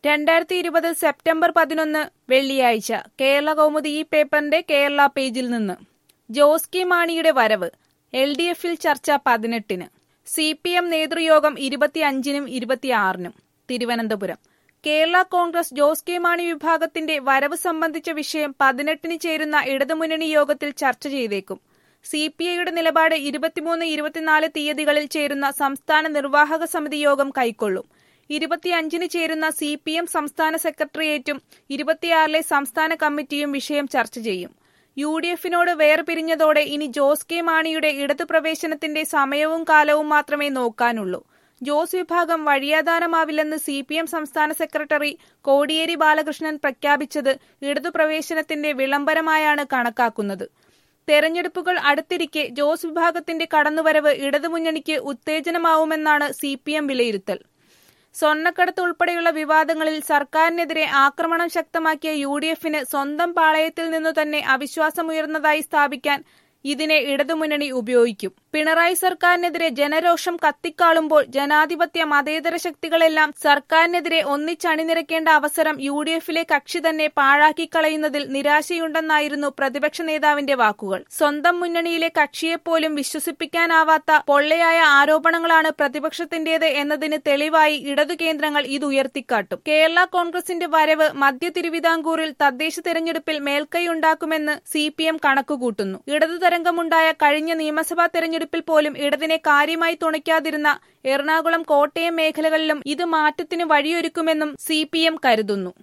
രണ്ടായിരത്തി ഇരുപത് സെപ്റ്റംബർ പതിനൊന്ന് വെള്ളിയാഴ്ച കേരള കൗമുദി ഈ പേപ്പറിന്റെ കേരള പേജിൽ നിന്ന് ജോസ് കെ മാണിയുടെ വരവ് എൽ ഡി എഫിൽ ചർച്ച പതിനെട്ടിന് സി പി എം നേതൃയോഗം ഇരുപത്തിയഞ്ചിനും ഇരുപത്തിയാറിനും തിരുവനന്തപുരം കേരള കോൺഗ്രസ് ജോസ് കെ മാണി വിഭാഗത്തിന്റെ വരവ് സംബന്ധിച്ച വിഷയം പതിനെട്ടിന് ചേരുന്ന ഇടതുമുന്നണി യോഗത്തിൽ ചർച്ച ചെയ്തേക്കും സി പി ഐയുടെ നിലപാട് ഇരുപത്തിമൂന്ന് ഇരുപത്തിനാല് തീയതികളിൽ ചേരുന്ന സംസ്ഥാന നിർവാഹക സമിതി യോഗം കൈക്കൊള്ളും ഇരുപത്തിയഞ്ചിന് ചേരുന്ന സി പി എം സംസ്ഥാന സെക്രട്ടേറിയറ്റും ഇരുപത്തിയാറിലെ സംസ്ഥാന കമ്മിറ്റിയും വിഷയം ചർച്ച ചെയ്യും യു ഡി എഫിനോട് വേർപിരിഞ്ഞതോടെ ഇനി ജോസ് കെ മാണിയുടെ ഇടതു പ്രവേശനത്തിന്റെ സമയവും കാലവും മാത്രമേ നോക്കാനുള്ളൂ ജോസ് വിഭാഗം വഴിയാധാരമാവില്ലെന്ന് സി പി എം സംസ്ഥാന സെക്രട്ടറി കോടിയേരി ബാലകൃഷ്ണൻ പ്രഖ്യാപിച്ചത് ഇടതു പ്രവേശനത്തിന്റെ വിളംബരമായാണ് കണക്കാക്കുന്നത് തെരഞ്ഞെടുപ്പുകൾ അടുത്തിരിക്കെ ജോസ് വിഭാഗത്തിന്റെ കടന്നുവരവ് ഇടതുമുന്നണിക്ക് ഉത്തേജനമാവുമെന്നാണ് സി പി എം വിലയിരുത്തൽ സ്വർണ്ണക്കടത്ത് ഉൾപ്പെടെയുള്ള വിവാദങ്ങളിൽ സർക്കാരിനെതിരെ ആക്രമണം ശക്തമാക്കിയ യു ഡി എഫിന് സ്വന്തം പാളയത്തിൽ നിന്നു തന്നെ അവിശ്വാസമുയർന്നതായി സ്ഥാപിക്കാൻ ഇതിനെ ഇടതുമുന്നണി ഉപയോഗിക്കും പിണറായി സർക്കാരിനെതിരെ ജനരോഷം കത്തിക്കാളുമ്പോൾ ജനാധിപത്യ മതേതര ശക്തികളെല്ലാം സർക്കാരിനെതിരെ ഒന്നിച്ചണിനിരക്കേണ്ട അവസരം യു ഡി എഫിലെ കക്ഷി തന്നെ പാഴാക്കിക്കളയുന്നതിൽ നിരാശയുണ്ടെന്നായിരുന്നു പ്രതിപക്ഷ നേതാവിന്റെ വാക്കുകൾ സ്വന്തം മുന്നണിയിലെ കക്ഷിയെപ്പോലും വിശ്വസിപ്പിക്കാനാവാത്ത പൊള്ളയായ ആരോപണങ്ങളാണ് പ്രതിപക്ഷത്തിന്റേത് എന്നതിന് തെളിവായി ഇടതു കേന്ദ്രങ്ങൾ ഇത് ഉയർത്തിക്കാട്ടും കേരള കോൺഗ്രസിന്റെ വരവ് മധ്യ തിരുവിതാംകൂറിൽ തദ്ദേശ തെരഞ്ഞെടുപ്പിൽ മേൽക്കൈയുണ്ടാക്കുമെന്ന് സി പി എം കണക്കുകൂട്ടുന്നു ഇടതു തരംഗമുണ്ടായ കഴിഞ്ഞ നിയമസഭാ തെരഞ്ഞെടുപ്പിൽ പോലും ഇടതിനെ കാര്യമായി തുണയ്ക്കാതിരുന്ന എറണാകുളം കോട്ടയം മേഖലകളിലും ഇത് മാറ്റത്തിന് വഴിയൊരുക്കുമെന്നും സി കരുതുന്നു